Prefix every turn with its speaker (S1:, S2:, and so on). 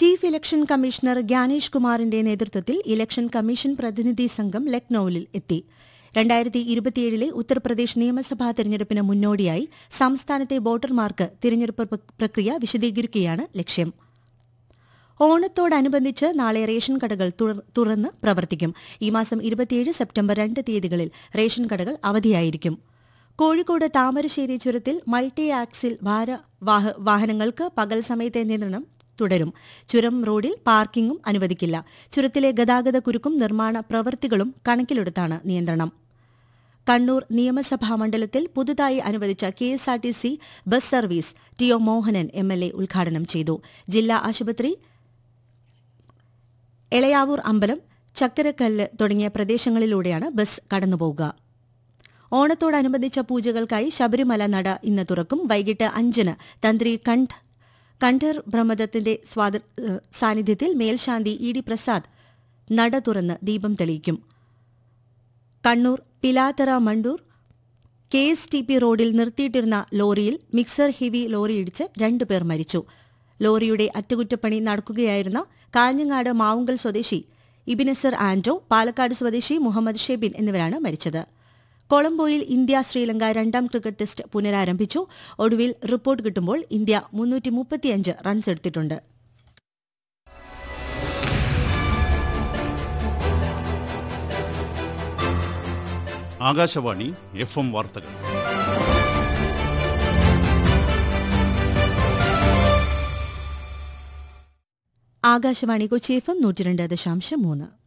S1: chief election commissioner Gyanesh കുമാറിന്റെ നേതൃത്വത്തിൽ election commission പ്രതിനിധി സംഘം ലക്നൌവിൽ എത്തി രണ്ടായിരത്തി ഇരുപത്തിയേഴിലെ ഉത്തർപ്രദേശ് നിയമസഭാ തെരഞ്ഞെടുപ്പിന് മുന്നോടിയായി സംസ്ഥാനത്തെ വോട്ടർമാർക്ക് തിരഞ്ഞെടുപ്പ് പ്ര- പ്രക്രിയ വിശദീകരിക്കുകയാണ് ലക്ഷ്യം ഓണത്തോടനുബന്ധിച്ച് നാളെ റേഷൻ കടകൾ തുറ- തുറന്ന് പ്രവർത്തിക്കും ഈ മാസം ഇരുപത്തിയേഴ് സെപ്റ്റംബർ രണ്ട് തീയതികളിൽ റേഷൻ കടകൾ അവധിയായിരിക്കും കോഴിക്കോട് താമരശ്ശേരി ചുരത്തിൽ മൾട്ടി ആക്സിൽ ഭാര വാഹ- വാഹനങ്ങൾക്ക് പകൽ സമയത്തെ നിയന്ത്രണം തുടരും ചുരം റോഡിൽ പാർക്കിംഗും അനുവദിക്കില്ല ചുരത്തിലെ ഗതാഗത കുരുക്കും നിർമ്മാണ പ്രവൃത്തികളും കണക്കിലെടുത്താണ് നിയന്ത്രണം കണ്ണൂർ നിയമസഭാ മണ്ഡലത്തിൽ പുതുതായി അനുവദിച്ച KSRTC bus service T O Mohanan M L A ഉദ്ഘാടനം ചെയ്തു ജില്ലാ ആശുപത്രി എളയാവൂർ അമ്പലം ചക്കരക്കല്ല് തുടങ്ങിയ പ്രദേശങ്ങളിലൂടെയാണ് ബസ് കടന്നുപോകുക ഓണത്തോടനുബന്ധിച്ച പൂജകൾക്കായി ശബരിമല നട ഇന്ന് തുറക്കും വൈകിട്ട് അഞ്ചിന് തന്ത്രി കണ്ഠ് കണ്ഠർ ബ്രഹ്മദത്തിന്റെ സ്വാത- ഏഹ് സാന്നിധ്യത്തിൽ മേൽശാന്തി ഇ ഡി പ്രസാദ് നട തുറന്ന് ദീപം തെളിയിക്കും Kannur Pilathara Mandur K S T P റോഡിൽ നിർത്തിയിട്ടിരുന്ന ലോറിയിൽ മിക്സർ ഹെവി ലോറിയിടിച്ച് രണ്ടുപേർ മരിച്ചു ലോറിയുടെ അറ്റകുറ്റപ്പണി നടക്കുകയായിരുന്ന കാഞ്ഞങ്ങാട് മാവുങ്കൽ സ്വദേശി ഇബിനസർ ആന്റോ പാലക്കാട് സ്വദേശി മുഹമ്മദ് ഷെബിൻ എന്നിവരാണ് മരിച്ചത് കൊളംബോയിൽ ഇന്ത്യ ശ്രീലങ്ക രണ്ടാം ക്രിക്കറ്റ് ടെസ്റ്റ് പുനരാരംഭിച്ചു ഒടുവിൽ റിപ്പോർട്ട് കിട്ടുമ്പോൾ ഇന്ത്യ മുന്നൂറ്റി മുപ്പത്തിയഞ്ച് റൺസ് എടുത്തിട്ടുണ്ട്
S2: ആകാശവാണി എഫ് എം വാർത്തകൾ
S1: ആകാശവാണി കൊച്ചി എഫ് എം നൂറ്റിരണ്ട് ദശാംശം മൂന്ന്